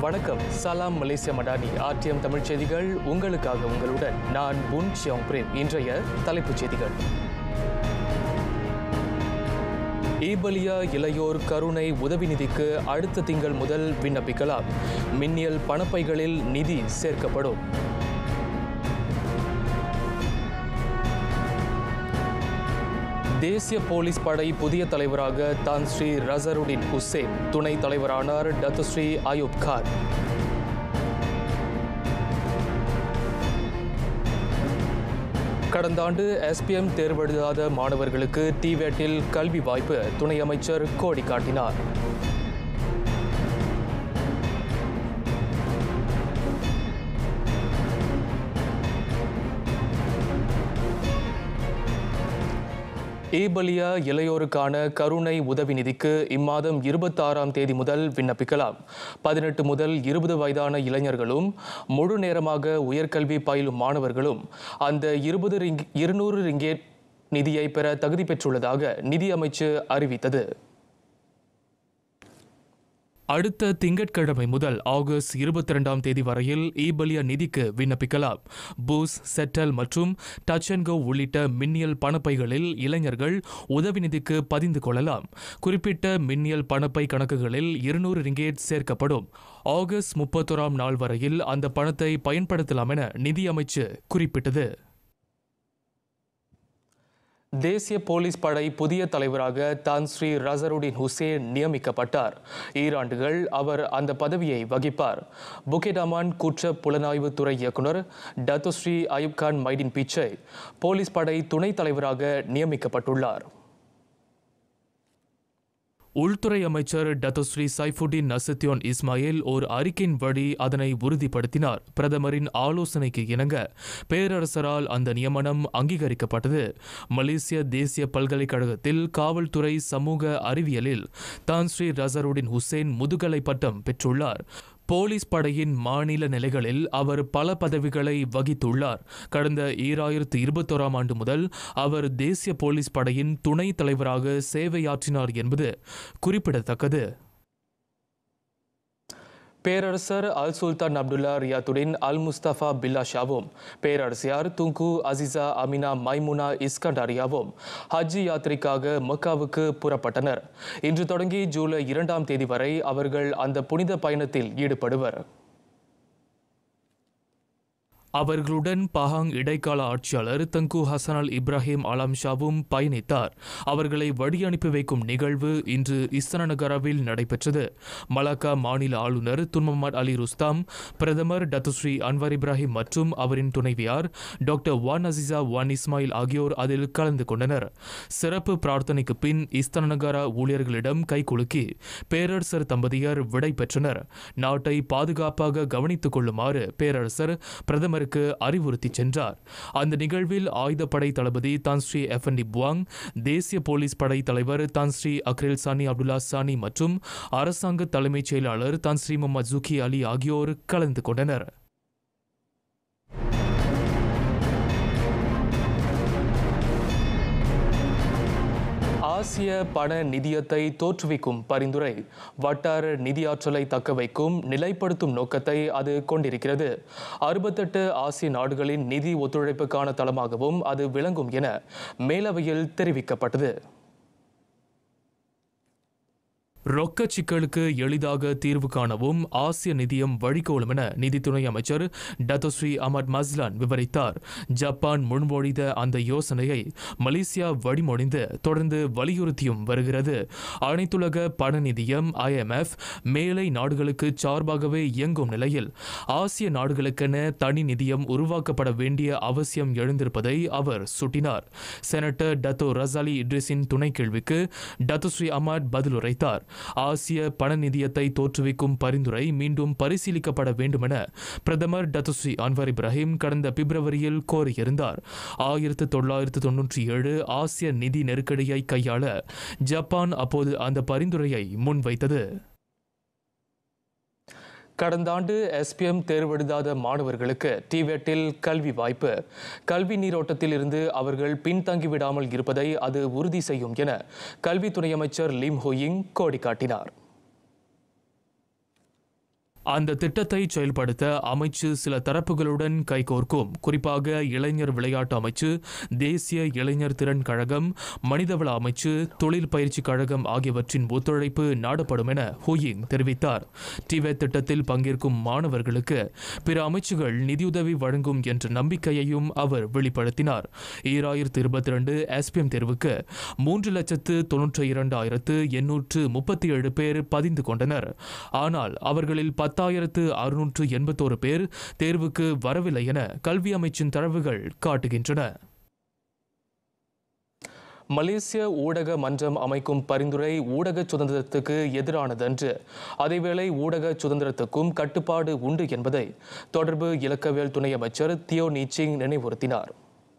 வணக்கம் சலாம் Malaysia Madani RTM Tamil செய்திகள் உங்களுக்காக உங்களுடன் நான் புன் சியோங் பிரேம் இன்றைய தலைப்புச் செய்திகள் ஈபலியா இளையோர் கருணை உதவி நிதிக்கு அடுத்த திங்கள் முதல் விண்ணப்பிக்கலாம் மின்னியல் பணப்பைகளில் நிதி சேர்க்கப்படும் தேசிய போலீஸ் படை புதிய தலைவராக தான் ஸ்ரீ ரசருடின் ஹுசேன் துணை தலைவரானார் டத்துஸ்ரீ அயூப் கான் கடந்த ஆண்டு எஸ்பிஎம் தேர்வெழுதாத மாணவர்களுக்கு டிவேட்டில் கல்வி வாய்ப்பு துணை அமைச்சர் கோடி காட்டினார் ஈபலியா இளையோருக்கான கருணை உதவி நிதிக்கு இம்மாதம் இருபத்தாறாம் தேதி முதல் விண்ணப்பிக்கலாம் பதினெட்டு முதல் இருபது வயதான இளைஞர்களும் முழு நேரமாக உயர்கல்வி பயிலும் மாணவர்களும் அந்த இருபது ரிங் இருநூறு ரிங்கேட் நிதியை பெற தகுதி பெற்றுள்ளதாக நிதி அமைச்சு அறிவித்தது அடுத்த திங்கட்கிழமை முதல் ஆகஸ்ட் இருபத்தி ரெண்டாம் தேதி வரையில் ஈபலியா நிதிக்கு விண்ணப்பிக்கலாம் பூஸ் செட்டல் மற்றும் டச் அண்ட் கோ உள்ளிட்ட மின்னியல் பணப்பைகளில் இளைஞர்கள் உதவி நிதிக்கு பதிந்து கொள்ளலாம் குறிப்பிட்ட மின்னியல் பணப்பை கணக்குகளில் இருநூறு ரிங்கேட் சேர்க்கப்படும் ஆகஸ்ட் முப்பத்தோராம் நாள் வரையில் அந்த பணத்தை பயன்படுத்தலாம் என நிதி அமைச்சு குறிப்பிட்டது தேசிய போலீஸ் படை புதிய தலைவராக தான் ஸ்ரீ ரசருடின் ஹுசேன் நியமிக்கப்பட்டார் ஈராண்டுகள் அவர் அந்த பதவியை வகிப்பார் புகேடாமான் குற்ற புலனாய்வு துறை இயக்குனர் டத்துஸ்ரீ அயூப் கான் மைடின் பிச்சை போலீஸ் படை துணைத் தலைவராக நியமிக்கப்பட்டுள்ளார் உள்துறை அமைச்சர் டத்தோஸ்ரீ சைஃபுடின் நசத்யோன் இஸ்மாயில் ஒரு அறிக்கையின் வழி அதனை உறுதிப்படுத்தினார் பிரதமரின் ஆலோசனைக்கு இணங்க பேரரசரால் அந்த நியமனம் அங்கீகரிக்கப்பட்டது மலேசிய தேசிய பல்கலைக்கழகத்தில் காவல்துறை சமூக அறிவியலில் தான் ஸ்ரீ ரசருடின் ஹுசேன் முதுகலை பட்டம் பெற்றுள்ளார் போலீஸ் படையின் மாநில நிலைகளில் அவர் பல பதவிகளை வகித்துள்ளார் கடந்த ஈராயிரத்து இருபத்தோராம் ஆண்டு முதல் அவர் தேசிய போலீஸ் படையின் துணை தலைவராக சேவையாற்றினார் என்பது குறிப்பிடத்தக்கது பேரரசர் அல் சுல்தான் அப்துல்லா ரியாத்துடின் அல் முஸ்தபா பில்லா ஷாவும் பேரரசியார் துங்கு அசிசா அமினா மைமுனா இஸ்கண்டாரியாவும் ஹஜ்ஜி யாத்திரைக்காக மக்காவுக்கு புறப்பட்டனர் இன்று தொடங்கி ஜூலை இரண்டாம் தேதி வரை அவர்கள் அந்த புனித பயணத்தில் ஈடுபடுவர் அவர்களுடன் பஹாங் இடைக்கால ஆட்சியாளர் தங்கு ஹசன் அல் இப்ராஹிம் அலாம் ஷாவும் பயணித்தார் அவர்களை வழி அனுப்பி வைக்கும் நிகழ்வு இன்று இஸ்தனகராவில் நடைபெற்றது மலாக்கா மாநில ஆளுநர் துன்மமட் அலி ருஸ்தாம் பிரதமர் டத்துஸ்ரீ அன்வர் இப்ராஹிம் மற்றும் அவரின் துணைவியார் doctor Wan Azizah Wan Ismail ஆகியோர் அதில் கலந்து கொண்டனர் சிறப்பு பிரார்த்தனைக்கு பின் இஸ்தனகரா ஊழியர்களிடம் கைகுலுக்கி பேரரசர் தம்பதியர் விடை பெற்றனர் நாட்டை பாதுகாப்பாக கவனித்துக் கொள்ளுமாறு பேரரசர் பிரதமர் பிரதமருக்கு அறிவுறுத்தி சென்றார் அந்த நிகழ்வில் ஆயுதப்படை தளபதி தான் ஸ்ரீ எஃப்என்டி புவாங் தேசிய போலீஸ் படை தலைவர் தான் ஸ்ரீ அக்ரேல் சானி அப்துல்லா சானி மற்றும் அரசாங்க தலைமைச் செயலாளர் தான் ஸ்ரீ முகமது ஜுகி அலி ஆகியோர் கலந்து கொண்டனர் ஆசிய பண நிதியத்தை தோற்றுவிக்கும் பரிந்துரை வட்டார நிதியாற்றலை தக்க வைக்கும் நிலைப்படுத்தும் நோக்கத்தை அது கொண்டிருக்கிறது அறுபத்தெட்டு ஆசிய நாடுகளின் நிதி ஒத்துழைப்புக்கான தளமாகவும் அது விளங்கும் என மேலவையில் தெரிவிக்கப்பட்டது ரொக்க சிக்கலுக்கு எளிதாக தீர்வு காணவும் ஆசிய நிதியம் வழிகோலும் என நிதித்துறை அமைச்சர் டத்தோஸ்ரீ அமர் மஸ்லான் விவரித்தார் ஜப்பான் முன்மொழிந்த அந்த யோசனையை மலேசியா வழிமொழிந்து தொடர்ந்து வலியுறுத்தியும் வருகிறது அனைத்துலக பண நிதியம் ஐஎம்எஃப் மேலை நாடுகளுக்கு சார்பாகவே இயங்கும் நிலையில் ஆசிய நாடுகளுக்கென தனி நிதியம் உருவாக்கப்பட வேண்டிய அவசியம் எழுந்திருப்பதை அவர் சுட்டினார் செனட்டர் டத்தோ ரசாலி இட்ரிஸின் துணை கேள்விக்கு டத்தோஸ்ரீ அமர் பதிலுரைத்தார் ஆசிய பண நிதியத்தை தோற்றுவிக்கும் பரிந்துரை மீண்டும் பரிசீலிக்கப்பட வேண்டுமென பிரதமர் டத்துஸ்ரீ அன்வர் இப்ராஹிம் கடந்த பிப்ரவரியில் கோரியிருந்தார் ஆயிரத்து தொள்ளாயிரத்து தொன்னூற்றி ஏழு ஆசிய நிதி நெருக்கடியை கையாள ஜப்பான் அப்போது அந்த பரிந்துரையை முன்வைத்தது கடந்த ஆண்டு எஸ்பிஎம் தேர்வெழுதாத மாணவர்களுக்கு டிவேட்டில் கல்வி வாய்ப்பு கல்வி நீரோட்டத்தில் இருந்து அவர்கள் பின்தங்கிவிடாமல் இருப்பதை அது உறுதி செய்யும் என கல்வித்துறை அமைச்சர் லிம் ஹோயிங் கோடி காட்டினார் அந்த திட்டத்தை செயல்படுத்த அமைச்சு சில தரப்புகளுடன் கைகோர்க்கும் குறிப்பாக இளைஞர் விளையாட்டு அமைச்சு தேசிய இளைஞர் திறன் கழகம் மனிதவள அமைச்சு தொழில் பயிற்சி கழகம் ஆகியவற்றின் ஒத்துழைப்பு நாடப்படும் என ஹுயிங் தெரிவித்தார் டிவெட் திட்டத்தில் பங்கேற்கும் மாணவர்களுக்கு பிற அமைச்சுகள் நிதியுதவி வழங்கும் என்ற நம்பிக்கையையும் அவர் வெளிப்படுத்தினார் ஈராயிரத்து இருபத்தி ரெண்டு எஸ்பிஎம் தேர்வுக்கு மூன்று லட்சத்து தொன்னூற்றி இரண்டாயிரத்து எண்ணூற்று முப்பத்தி ஏழு பேர் பதிந்து கொண்டனர் ஆனால் அவர்களில் பத்தாயிரத்து அறுநூற்று எண்பத்தோரு பேர் தேர்வுக்கு வரவில்லை என கல்வி அமைச்சின் தரவுகள் காட்டுகின்றன மலேசிய ஊடக மன்றம் அமைக்கும் பரிந்துரை ஊடக சுதந்திரத்துக்கு எதிரானதன்று அதேவேளை ஊடக சுதந்திரத்துக்கும் கட்டுப்பாடு உண்டு என்பதை தொடர்பு இலக்கவியல் துணை அமைச்சர் தியோ நீச்சிங் நினைவுறுத்தினார்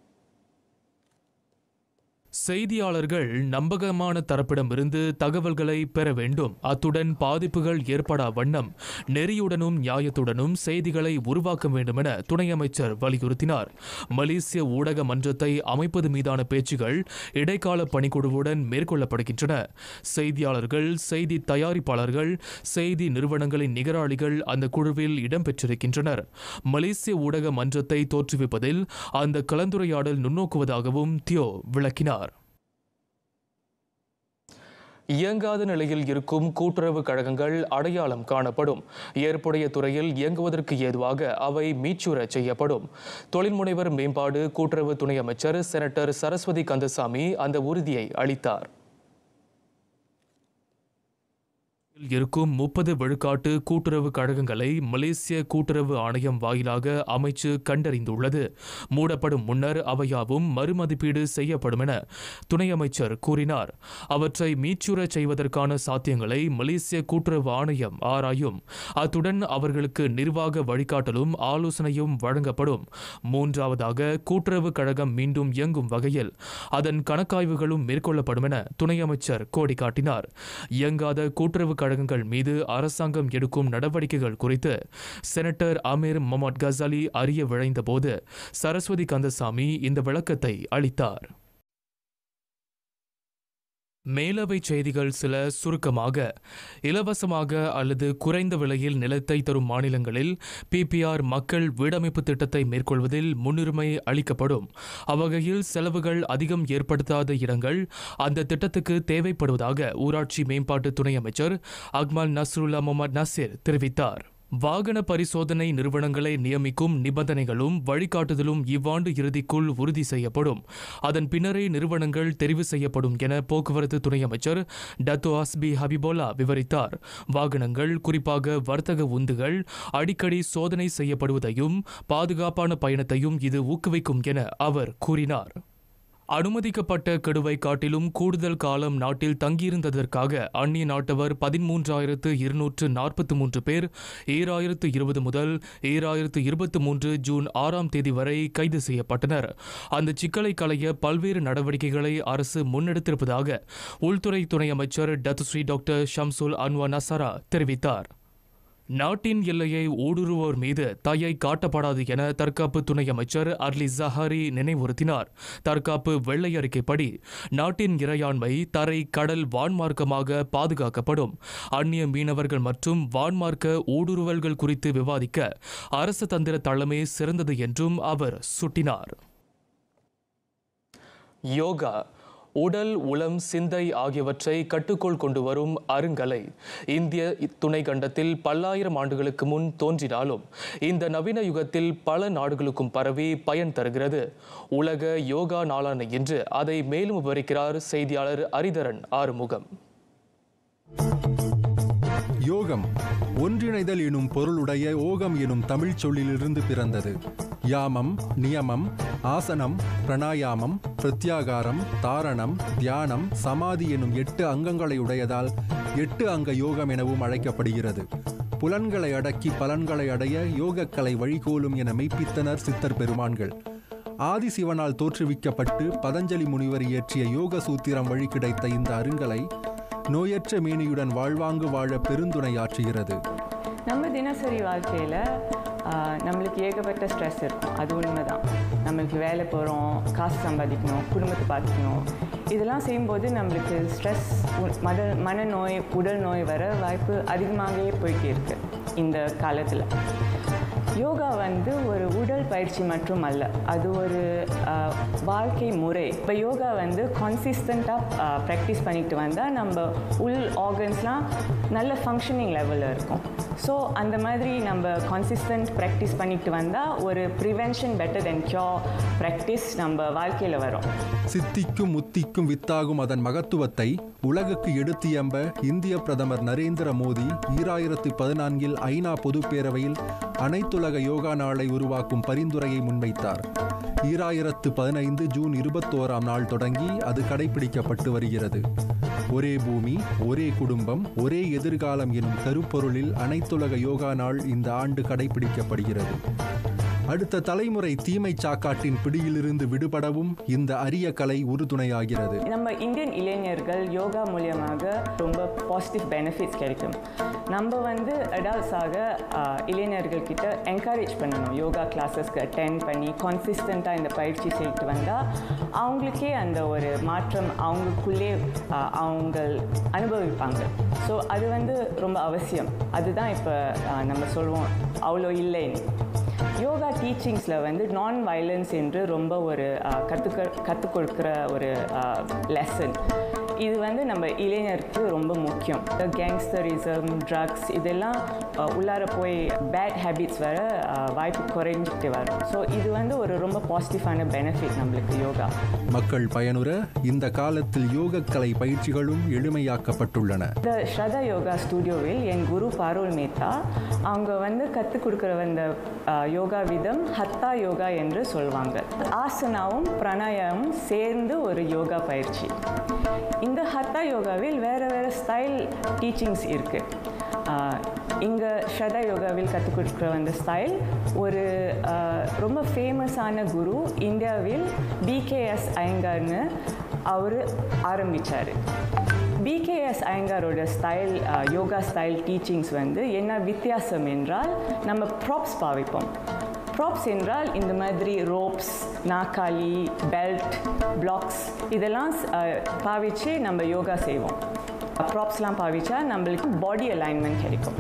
செய்தியாளர்கள் நம்பகமான தரப்பிடமிருந்து தகவல்களை பெற வேண்டும் அத்துடன் பாதிப்புகள் ஏற்படா வண்ணம் நெறியுடனும் நியாயத்துடனும் செய்திகளை உருவாக்க வேண்டும் என துணை அமைச்சர் வலியுறுத்தினார் மலேசிய ஊடக மன்றத்தை அமைப்பது மீதான பேச்சுகள் இடைக்கால பணிக்குழுவுடன் மேற்கொள்ளப்படுகின்றன செய்தியாளர்கள் செய்தி தயாரிப்பாளர்கள் செய்தி நிறுவனங்களின் நிகராளிகள் அந்த குழுவில் இடம்பெற்றிருக்கின்றனர் மலேசிய ஊடக மன்றத்தை தோற்றுவிப்பதில் அந்த கலந்துரையாடல் நுண்ணோக்குவதாகவும் தியோ விளக்கினார் இயங்காத நிலையில் இருக்கும் கூட்டுறவு கழகங்கள் அடையாளம் காணப்படும் ஏற்புடைய துறையில் இயங்குவதற்கு ஏதுவாக அவை மீச்சுரச் செய்யப்படும் தொழில்முனைவர் மேம்பாடு கூட்டுறவு துணை அமைச்சர் செனட்டர் சரஸ்வதி கந்தசாமி அந்த உறுதியை அளித்தார் இருக்கும் முப்பது விழுக்காட்டு கூட்டுறவு கழகங்களை மலேசிய கூட்டுறவு ஆணையம் வாயிலாக அமைச்சு கண்டறிந்துள்ளது மூடப்படும் முன்னர் அவையாவும் மறுமதிப்பீடு செய்யப்படும் என துணை அமைச்சர் கூறினார் அவற்றை மீச்சுரச் செய்வதற்கான சாத்தியங்களை மலேசிய கூட்டுறவு ஆணையம் ஆராயும் அத்துடன் அவர்களுக்கு நிர்வாக வழிகாட்டலும் ஆலோசனையும் வழங்கப்படும் மூன்றாவதாக கூட்டுறவு கழகம் மீண்டும் இயங்கும் வகையில் அதன் கணக்காய்வுகளும் மேற்கொள்ளப்படும் என துணை அமைச்சர் கோடி காட்டினார் இயங்காத கூட்டுறவு கழகங்கள் மீது அரசாங்கம் எடுக்கும் நடவடிக்கைகள் குறித்து செனட்டர் அமீர் முகமது கசாலி அறிய விழைந்தபோது சரஸ்வதி கந்தசாமி இந்த விளக்கத்தை அளித்தார் மேலவை செய்திகள் சில சுருக்கமாக இலவசமாக அல்லது குறைந்த விலையில் நிலத்தை தரும் மாநிலங்களில் பிபிஆர் மக்கள் வீடமைப்பு திட்டத்தை மேற்கொள்வதில் முன்னுரிமை அளிக்கப்படும் அவ்வகையில் செலவுகள் அதிகம் ஏற்படுத்தாத இடங்கள் அந்த திட்டத்துக்கு தேவைப்படுவதாக ஊராட்சி மேம்பாட்டு துணை அமைச்சர் அக்மல் நஸ்ருல்லா முகமது நசீர் தெரிவித்தார் வாகன பரிசோதனை நிறுவனங்களை நியமிக்கும் நிபந்தனைகளும் வழிகாட்டுதலும் இவ்வாண்டு இறுதிக்குள் உறுதி செய்யப்படும் அதன் பின்னரே நிறுவனங்கள் தெரிவு செய்யப்படும் என போக்குவரத்து துணை அமைச்சர் டத்தோ அஸ்பி ஹபிபோலா விவரித்தார் வாகனங்கள் குறிப்பாக வர்த்தக உந்துகள் அடிக்கடி சோதனை செய்யப்படுவதையும் பாதுகாப்பான பயணத்தையும் இது ஊக்குவிக்கும் என அவர் கூறினார் அனுமதிக்கப்பட்ட கெடுவை காட்டிலும் கூடுதல் காலம் நாட்டில் தங்கியிருந்ததற்காக அந்நிய நாட்டவர் பதிமூன்றாயிரத்து இருநூற்று நாற்பத்தி மூன்று பேர் ஈராயிரத்து இருபது முதல் ஈராயிரத்து இருபத்தி மூன்று ஜூன் ஆறாம் தேதி வரை கைது செய்யப்பட்டனர் அந்த சிக்கலை களைய பல்வேறு நடவடிக்கைகளை அரசு முன்னெடுத்திருப்பதாக உள்துறை துணை அமைச்சர் Datuk Seri doctor Shamsul Anuar Nasarah தெரிவித்தார் நாட்டின் எல்லையை ஊடுருவோர் மீது தயை காட்டப்படாது என தற்காப்பு துணை அமைச்சர் அர்லி ஜஹாரி நினைவுறுத்தினார் தற்காப்பு வெள்ளை அறிக்கைப்படி நாட்டின் இறையாண்மை தரை கடல் வான்மார்க்கமாக பாதுகாக்கப்படும் அந்நிய மீனவர்கள் மற்றும் வான்மார்க்க ஊடுருவல்கள் குறித்து விவாதிக்க அரசு தந்திர தளமே சிறந்தது என்றும் அவர் சுட்டினார் யோகா உடல் உளம் சிந்தை ஆகியவற்றை கட்டுக்குள் கொண்டு வரும் அருங்கலை இந்திய துணை கண்டத்தில் பல்லாயிரம் ஆண்டுகளுக்கு முன் தோன்றினாலும் இந்த நவீன யுகத்தில் பல நாடுகளுக்கும் பரவி பயன் தருகிறது உலக யோகா நாளான இன்று அதை மேலும் விவரிக்கிறார் செய்தியாளர் அரிதரன் ஆறுமுகம் யோகம் ஒன்றிணைதல் எனும் பொருளுடைய ஓகம் எனும் தமிழ்ச் சொல்லிலிருந்து பிறந்தது யாமம் நியமம் ஆசனம் பிரணாயாமம் பிரத்யாகாரம் தாரணம் தியானம் சமாதி எனும் எட்டு அங்கங்களை உடையதால் எட்டு அங்க யோகம் எனவும் அழைக்கப்படுகிறது புலன்களை அடக்கி பலன்களை அடைய யோகக்கலை வழிகோலும் என மெய்ப்பித்தனர் சித்தர் பெருமான்கள் ஆதிசிவனால் தோற்றுவிக்கப்பட்டு பதஞ்சலி முனிவர் இயற்றிய யோக சூத்திரம் வழி கிடைத்த இந்த அருங்கலை நோயற்ற மேனியுடன் வாழ்வாங்கு வாழ பெருந்துணையாற்றுகிறது நம்ம தினசரி வாழ்க்கையில் நம்மளுக்கு ஏகப்பட்ட ஸ்ட்ரெஸ் இருக்கும் அது உண்மை தான் நம்மளுக்கு வேலை போகிறோம் காசு சம்பாதிக்கணும் குடும்பத்தை பார்த்துக்கணும் இதெல்லாம் செய்யும்போது நம்மளுக்கு ஸ்ட்ரெஸ் மத மனநோய் உடல் நோய் வர வாய்ப்பு அதிகமாகவே போயிட்டே இருக்குது இந்த காலத்தில் யோகா வந்து ஒரு உடல் பயிற்சி மட்டும் அல்ல அது ஒரு அஹ், வாழ்க்கை முறை இப்போ யோகா வந்து கான்சிஸ்டண்ட்டாக ப்ராக்டிஸ் பண்ணிட்டு வந்தால் நம்ம உள் ஆர்கன்ஸ்லாம் நல்ல ஃபங்க்ஷனிங் லெவலில் இருக்கும் ஸோ அந்த மாதிரி நம்ம கான்சிஸ்டன்ட் ப்ராக்டிஸ் பண்ணிட்டு வந்தால் ஒரு prevention better than cure practice நம்ம வாழ்க்கையில் வரும் சித்திக்கும் முத்திக்கும் வித்தாகும் அதன் மகத்துவத்தை உலகுக்கு எடுத்தியம்ப இந்திய பிரதமர் நரேந்திர மோடி ஈராயிரத்து பதினான்கில் ஐநா பொதுப்பேரவையில் அனைத்துலக யோகா நாளை உருவாக்கும் பரிந்துரையை முன்வைத்தார் ஈராயிரத்து பதினைந்து ஜூன் இருபத்தோராம் நாள் தொடங்கி அது கடைபிடிக்கப்பட்டு வருகிறது ஒரே பூமி ஒரே குடும்பம் ஒரே எதிர்காலம் எனும் கருப்பொருளில் அனைத்துலக யோகா நாள் இந்த ஆண்டு கடைபிடிக்கப்படுகிறது அடுத்த தலைமுறை தீமை சாக்காட்டின் பிடியிலிருந்து விடுபடவும் இந்த அரிய கலை உறுதுணையாகிறது நம்ம இந்தியன் இளைஞர்கள் யோகா மூலியமாக ரொம்ப பாசிட்டிவ் பெனிஃபிட்ஸ் கிடைக்கும் நம்ம வந்து அடல்ட்ஸாக இளைஞர்கள் கிட்ட என்கரேஜ் பண்ணணும் யோகா கிளாஸஸ்க்கு அட்டென்ட் பண்ணி கான்சிஸ்டண்ட்டாக இந்த பயிற்சி செய்துட்டு வந்தால் அவங்களுக்கே அந்த ஒரு மாற்றம் அவங்களுக்குள்ளே ஆஹ், அவங்க அனுபவிப்பாங்க ஸோ அது வந்து ரொம்ப அவசியம் அதுதான் இப்போ நம்ம சொல்லுவோம் அவ்வளோ இல்லைன்னு யோகா டீச்சிங்ஸில் வந்து நான் வயலன்ஸ் என்று ரொம்ப ஒரு கற்றுக்க கற்றுக் கொடுக்குற ஒரு லெசன் இது வந்து நம்ம இளைஞருக்கு ரொம்ப முக்கியம் கேங்ஸ்டரிசம் ட்ரக்ஸ் இதெல்லாம் அஹ், உள்ளார போய் பேட் ஹேபிட்ஸ் வர அஹ், வாய்ப்பு குறைஞ்சிட்டு வரும் ஸோ இது வந்து ஒரு ரொம்ப பாசிட்டிவான பெனிஃபிட் நம்மளுக்கு யோகா மக்கள் பயனுற இந்த காலத்தில் யோகக்கலை பயிற்சிகளும் எளிமையாக்கப்பட்டுள்ளன இந்த ஸ்ரதா யோகா ஸ்டுடியோவில் என் குரு பாரோல் மேத்தா அவங்க வந்து கற்றுக் கொடுக்குற அந்த அஹ், யோகா விதம் ஹத்தா யோகா என்று சொல்லுவாங்க ஆசனாவும் பிராணாயாமும் சேர்ந்து ஒரு யோகா பயிற்சி இந்த ஹத்தா யோகாவில் வேறு வேறு ஸ்டைல் டீச்சிங்ஸ் இருக்குது இங்கே ஸ்ரதா யோகாவில் கற்றுக் கொடுக்குற அந்த ஸ்டைல் ஒரு அஹ், ரொம்ப ஃபேமஸான குரு இந்தியாவில் பிகேஎஸ் ஐயங்கார்னு அவர் ஆரம்பித்தார் பிகேஎஸ் ஐயங்காரோட ஸ்டைல் யோகா ஸ்டைல் டீச்சிங்ஸ் வந்து என்ன வித்தியாசம் என்றால் நம்ம ப்ராப்ஸ் பாவிப்போம் ப்ராப்ஸ் என்றால் இந்த மாதிரி ரோப்ஸ் நாக்காளி பெல்ட் பிளாக்ஸ் இதெல்லாம் அஹ், பாவிச்சு நம்ம யோகா செய்வோம் ப்ராப்ஸ்லாம் பாவிச்சா நம்மளுக்கு பாடி அலைன்மெண்ட் கிடைக்கும்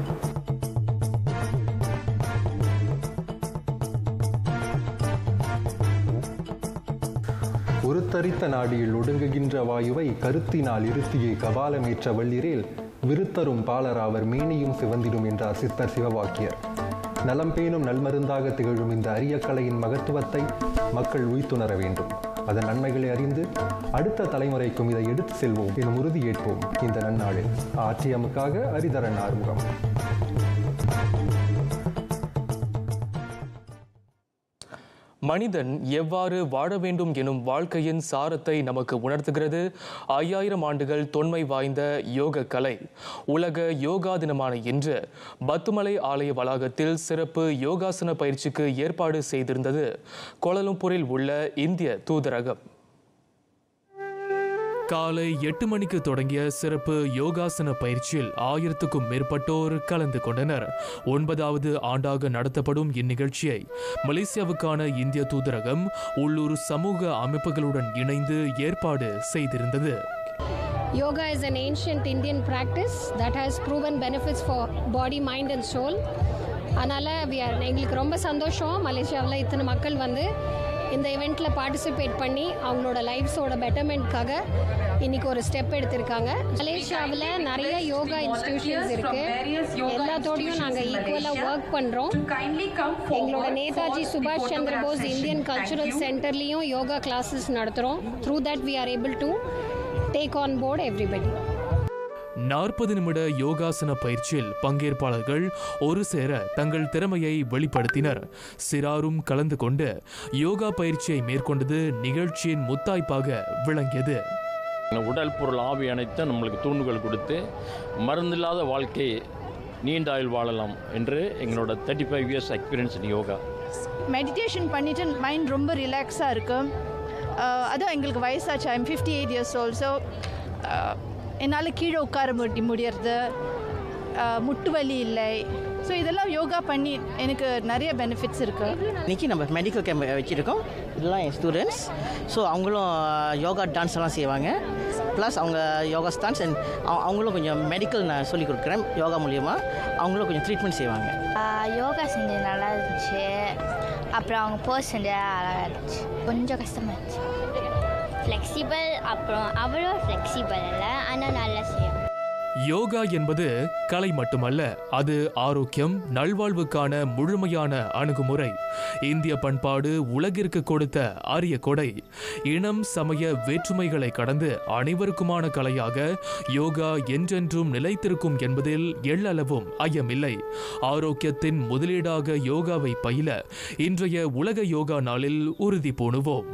ஒரு தரித்த நாடியில் ஒடுங்குகின்ற வாயுவை கருத்தினால் இருத்தியை கபாலமேற்ற வள்ளிரேல் விருத்தரும் பாலராவர் மேனியும் சிவந்திடும் என்றார் சித்தர் சிவவாக்கியர் நலம் பேணும் நல்மருந்தாக திகழும் இந்த அரிய கலையின் மகத்துவத்தை மக்கள் உய்த்துணர வேண்டும் அதன் நன்மைகளை அறிந்து அடுத்த தலைமுறைக்கும் இதை எடுத்து செல்வோம் எனும் உறுதியேற்போம் இந்த நன்னாளில் ஆர்டிஎம்முக்காக அரிதரன் ஆறுமுகம் மனிதன் எவ்வாறு வாழ வேண்டும் எனும் வாழ்க்கையின் சாரத்தை நமக்கு உணர்த்துகிறது ஐயாயிரம் ஆண்டுகள் தொன்மை வாய்ந்த யோக கலை உலக யோகா தினமான இன்று பத்துமலை ஆலய வளாகத்தில் சிறப்பு யோகாசன பயிற்சிக்கு ஏற்பாடு செய்திருந்தது கோலலம்பூரில் உள்ள இந்திய தூதரகம் காலை எட்டு மணிக்கு தொடங்கிய சிறப்பு யோகாசன பயிற்சியில் ஆயிரத்துக்கும் மேற்பட்டோர் கலந்து கொண்டனர் ஒன்பதாவது ஆண்டாக நடத்தப்படும் இந்நிகழ்ச்சியை மலேசியாவுக்கான இந்திய தூதரகம் உள்ளூர் சமூக அமைப்புகளுடன் இணைந்து ஏற்பாடு செய்திருந்தது Yoga is an ancient Indian practice that has proven benefits for body, mind and soul. அதனால் we are எங்களுக்கு ரொம்ப சந்தோஷம் மலேசியாவில் இத்தனை மக்கள் வந்து இந்த இவெண்ட்டில் பார்ட்டிசிபேட் பண்ணி அவங்களோட லைஃப்ஸோட பெட்டர்மெண்ட்காக இன்னைக்கு ஒரு ஸ்டெப் எடுத்திருக்காங்க மலேசியாவில் நிறைய யோகா இன்ஸ்டிடியூஷன்ஸ் இருக்குது எல்லாத்தோடையும் நாங்கள் ஈக்குவலாக ஒர்க் பண்ணுறோம் எங்களோட நேதாஜி சுபாஷ் சந்திர போஸ் இந்தியன் கல்ச்சுரல் சென்டர்லேயும் யோகா கிளாஸஸ் நடத்துகிறோம் through that we are able to take on board everybody நாற்பது நிமிட யோகாசன பயிற்சியில் பங்கேற்பாளர்கள் ஒரு சேர தங்கள் திறமையை வெளிப்படுத்தினர் சிறாரும் கலந்து கொண்டு யோகா பயிற்சியை மேற்கொண்டது நிகழ்ச்சியின் முத்தாய்ப்பாக விளங்கியது உடல் பொருள் ஆவி அனைத்தும் நம்மளுக்கு தூண்டுகோல் கொடுத்து மருந்தில்லாத வாழ்க்கை நீண்ட ஆயுள் வாழலாம் என்று எங்களோட thirty five years experience in yoga meditation பண்ணிட்டு மைண்ட் ரொம்ப ரிலாக்ஸாக இருக்கும் அஹ் அதுவும் எங்களுக்கு வயசாச்சு I'm fifty eight years old so என்னால் கீழே உட்கார முடி முடியறது அஹ் முட்டு வலி இல்லை ஸோ இதெல்லாம் யோகா பண்ணி எனக்கு நிறைய பெனிஃபிட்ஸ் இருக்குது இன்றைக்கி நம்ம மெடிக்கல் கேம்ப் வச்சுருக்கோம் இதெல்லாம் என் ஸ்டூடெண்ட்ஸ் ஸோ அவங்களும் யோகா டான்ஸ் எல்லாம் செய்வாங்க ப்ளஸ் அவங்க யோகா ஸ்டான்ஸ் அண்ட் அவங்களும் கொஞ்சம் மெடிக்கல் நான் சொல்லிக் கொடுக்குறேன் யோகா மூலியமாக அவங்களும் கொஞ்சம் ட்ரீட்மெண்ட் செய்வாங்க யோகா செஞ்சது நல்லா இருந்துச்சு அப்புறம் அவங்க போஸ் செஞ்சது அழகாக இருந்துச்சு கொஞ்சம் கஷ்டமாக இருந்துச்சு ஃப்ளெக்சிபிள் அப்புறம் அவ்வளோ ஃப்ளெக்சிபிள் இல்லை ஆனால் நல்லா செய்யும் யோகா என்பது கலை மட்டுமல்ல அது ஆரோக்கியம் நல்வாழ்வுக்கான முழுமையான அணுகுமுறை இந்திய பண்பாடு உலகிற்கு கொடுத்த அரிய கொடை இனம் சமய வேற்றுமைகளை கடந்து அனைவருக்குமான கலையாக யோகா என்றென்றும் நிலைத்திருக்கும் என்பதில் எள்ளளவும் ஐயமில்லை ஆரோக்கியத்தின் முதலீடாக யோகாவை பயில இன்றைய உலக யோகா நாளில் உறுதி பூணுவோம்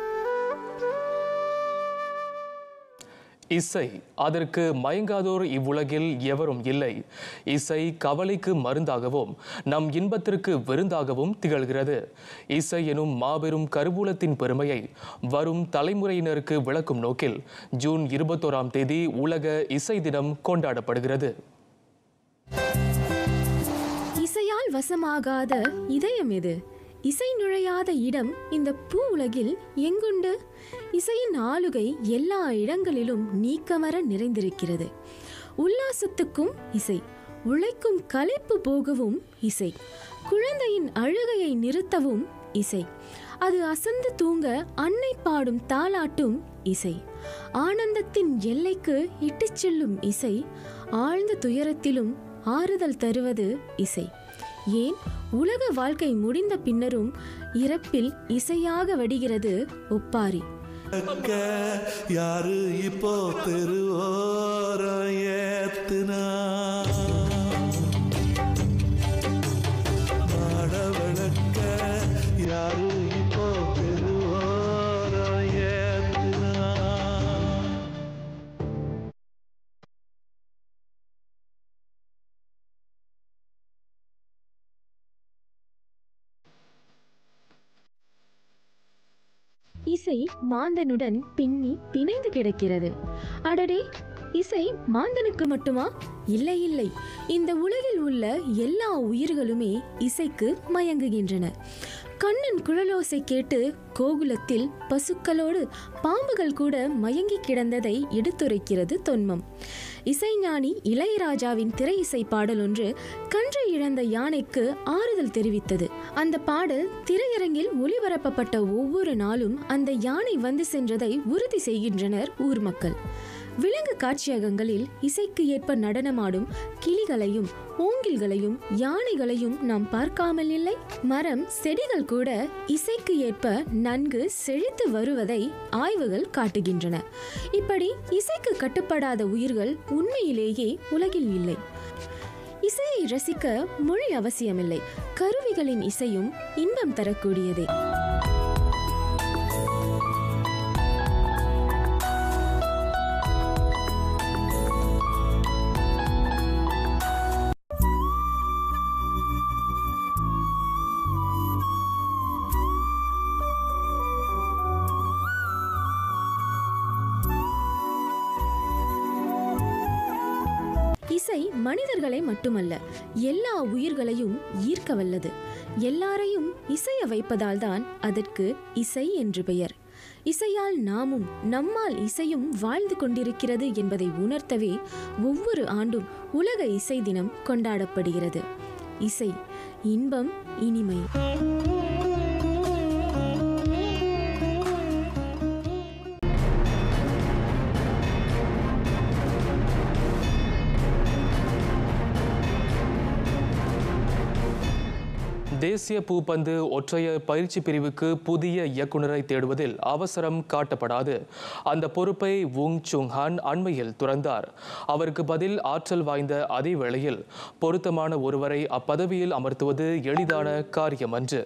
இசை அதற்கு மயங்காதோர் இவ்வுலகில் எவரும் இல்லை இசை கவலைக்கு மருந்தாகவும் நம் இன்பத்திற்கு விருந்தாகவும் திகழ்கிறது இசை எனும் மாபெரும் கருவூலத்தின் பெருமையை வரும் தலைமுறையினருக்கு விளக்கும் நோக்கில் ஜூன் இருபத்தோராம் தேதி உலக இசை தினம் கொண்டாடப்படுகிறது இசையால் வசமாகாத இதயம் எது இசை நுழையாத இடம் இந்த பூ உலகில் எங்குண்டு இசையின் ஆளுகை எல்லா இடங்களிலும் நீக்கமர நிறைந்திருக்கிறது உல்லாசத்துக்கும் இசை உழைக்கும் களைப்பு போகவும் இசை குழந்தையின் அழுகையை நிறுத்தவும் இசை அது அசந்து தூங்க அன்னை பாடும் தாலாட்டும் இசை ஆனந்தத்தின் எல்லைக்கு இட்டுச் செல்லும் இசை ஆழ்ந்த துயரத்திலும் ஆறுதல் தருவது இசை ஏன் உலக வாழ்க்கை முடிந்த பின்னரும் இறப்பில் இசையாக வடிகிறது ஒப்பாரி யாரு இப்போ தெருவோரம் ஏத்துனா மாட விளக்க யாரு இப்போ தெருவோரம் ஏத்துனா இசை மாந்தனுடன் பின்னி பிணைந்து கிடக்கிறது அடடே இசை மாந்தனுக்கு மட்டுமா இல்லை இல்லை இந்த உலகில் உள்ள எல்லா உயிர்களுமே இசைக்கு மயங்குகின்றன கண்ணன் குழலோசை கேட்டு கோகுலத்தில் பசுக்களோடு பாம்புகள் கூட மயங்கி கிடந்ததை எடுத்துரைக்கிறது தொன்மம் இசைஞானி இளையராஜாவின் திரை இசை பாடல் ஒன்று கன்று இழந்த யானைக்கு ஆறுதல் தெரிவித்தது அந்த பாடல் திரையரங்கில் ஒளிபரப்பப்பட்ட ஒவ்வொரு நாளும் அந்த யானை வந்து சென்றதை உறுதி செய்கின்றனர் ஊர் மக்கள் விலங்கு காட்சியகங்களில் இசைக்கு ஏற்ப நடனமாடும் கிளிகளையும் ஓங்கில்களையும் யானைகளையும் நாம் பார்க்காமல் இல்லை மரம் செடிகள் கூட இசைக்கு ஏற்ப நன்கு செழித்து வருவதை ஆய்வுகள் காட்டுகின்றன இப்படி இசைக்கு கட்டுப்படாத உயிர்கள் உண்மையிலேயே உலகில் இல்லை இசையை ரசிக்க மொழி அவசியமில்லை கருவிகளின் இசையும் இன்பம் தரக்கூடியதே இசை மனிதர்களை மட்டுமல்ல எல்லா உயிர்களையும் ஈர்க்க வல்லது எல்லாரையும் இசைய வைப்பதால் தான் அதற்கு இசை என்று பெயர் இசையால் நாமும் நம்மால் இசையும் வாழ்ந்து கொண்டிருக்கிறது என்பதை உணர்த்தவே ஒவ்வொரு ஆண்டும் உலக இசை தினம் கொண்டாடப்படுகிறது இசை இன்பம் இனிமை தேசிய பூப்பந்து ஒற்றையர் பயிற்சி பிரிவுக்கு புதிய இயக்குனரை தேடுவதில் அவசரம் காட்டப்படாது அந்த பொறுப்பை வுங் சுங் ஹான் அண்மையில் துறந்தார் அவருக்கு பதில் ஆற்றல் வாய்ந்த அதே வேளையில் பொருத்தமான ஒருவரை அப்பதவியில் அமர்த்துவது எளிதான காரியமன்று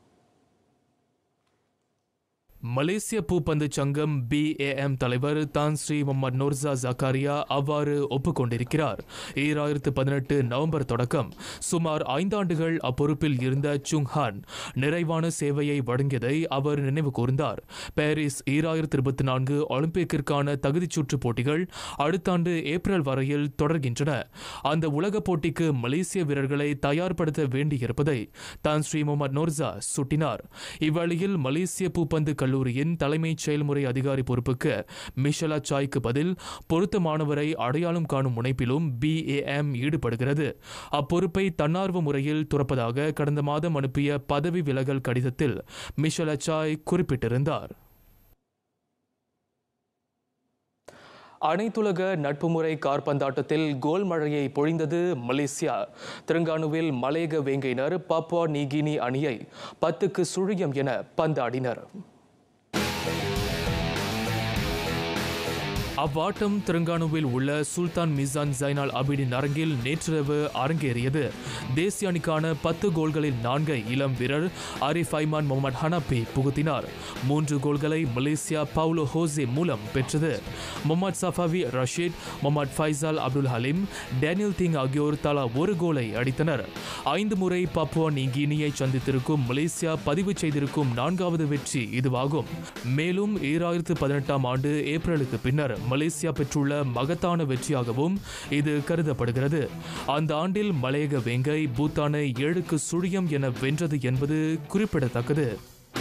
மலேசிய பூப்பந்து சங்கம் பிஏஎம் தலைவர் தான் ஸ்ரீ முகமது நூர்சா ஜக்காரியா அவ்வாறு ஒப்புக்கொண்டிருக்கிறார் ஈராயிரத்து பதினெட்டு நவம்பர் தொடக்கம் சுமார் ஐந்தாண்டுகள் அப்பொறுப்பில் இருந்த சுங்ஹான் நிறைவான சேவையை வழங்கியதை அவர் நினைவு கூர்ந்தார் பாரிஸ் ஈராயிரத்து இருபத்தி நான்கு ஒலிம்பிக்கிற்கான தகுதிச் சுற்று போட்டிகள் அடுத்த ஆண்டு ஏப்ரல் வரையில் தொடர்கின்றன அந்த உலகப் போட்டிக்கு மலேசிய வீரர்களை தயார்படுத்த வேண்டியிருப்பதை தான் ஸ்ரீ முகமது நோர்சா சுட்டினார் இவ்வழியில் மலேசிய பூப்பந்து கல்லூரியின் தலைமைச் செயல்முறை அதிகாரி பொறுப்புக்கு மிஷலா சாய்க்கு பதில் பொருத்தமானவரை அடையாளம் காணும் முனைப்பிலும் பிஏஎம் ஈடுபடுகிறது அப்பொறுப்பை தன்னார்வ முறையில் துறப்பதாக கடந்த மாதம் அனுப்பிய பதவி விலகல் கடிதத்தில் மிஷலா சாய் குறிப்பிட்டிருந்தார் அனைத்துலக நட்புமுறை கார்பந்தாட்டத்தில் கோல் மழையை பொழிந்தது மலேசியா திருங்கானுவில் மலையக வேங்கையினர் பாப்புவா நீகினி அணியை பத்துக்கு சுழியம் என பந்தாடினர் அவ்வாட்டம் திருங்கானுவில் உள்ள சுல்தான் மிசான் ஜைனால் அபிடின் அரங்கில் நேற்றிரவு அரங்கேறியது தேசிய அணிக்கான பத்து கோல்களில் நான்கை இளம் வீரர் அரிஃப் ஐமான் முகமது ஹனப்பி புகுத்தினார் மூன்று கோல்களை மலேசியா பவுலோ ஹோசே மூலம் பெற்றது Muhammad Safawi Rasid Muhammad Faisal Abdul Halim Daniel Ting ஆகியோர் தலா ஒரு கோலை அடித்தனர் ஐந்து முறை பப்புவா நீகினியை சந்தித்திருக்கும் மலேசியா பதிவு செய்திருக்கும் நான்காவது வெற்றி இதுவாகும் மேலும் ஈராயிரத்து பதினெட்டாம் ஆண்டு ஏப்ரலுக்கு பின்னர் மலேசியா பெற்றுள்ள மகத்தான வெற்றியாகவும் இது கருதப்படுகிறது அந்த ஆண்டில் மலையக வேங்கை பூத்தானை ஏழுக்கு சுழியம் என வென்றது என்பது குறிப்பிடத்தக்கது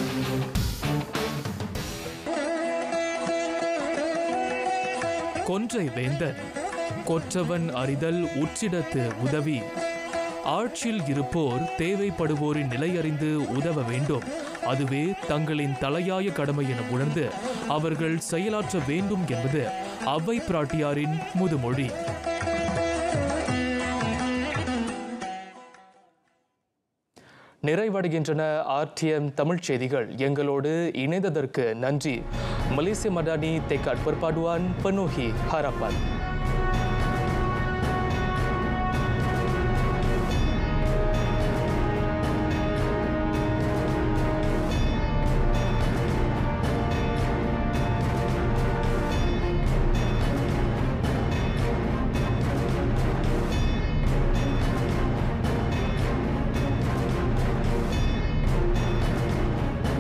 கொன்றை வேந்தன் கொற்றவன் அறிதல் உற்றிடத்து உதவி ஆட்சியில் இருப்போர் தேவைப்படுவோரின் நிலையறிந்து உதவ வேண்டும் அதுவே தங்களின் தலையாய கடமை என உணர்ந்து அவர்கள் செயலாற்ற வேண்டும் என்பது அவ்வை பிராட்டியாரின் முதுமொழி நிறைவடைகின்றன ஆர்டிஎம் தமிழ் செய்திகள் எங்களோடு இணைந்ததற்கு நன்றி மலேசிய மடானி தெக்காட் பொற்பாடுவான் பனோஹி ஹரப்பன்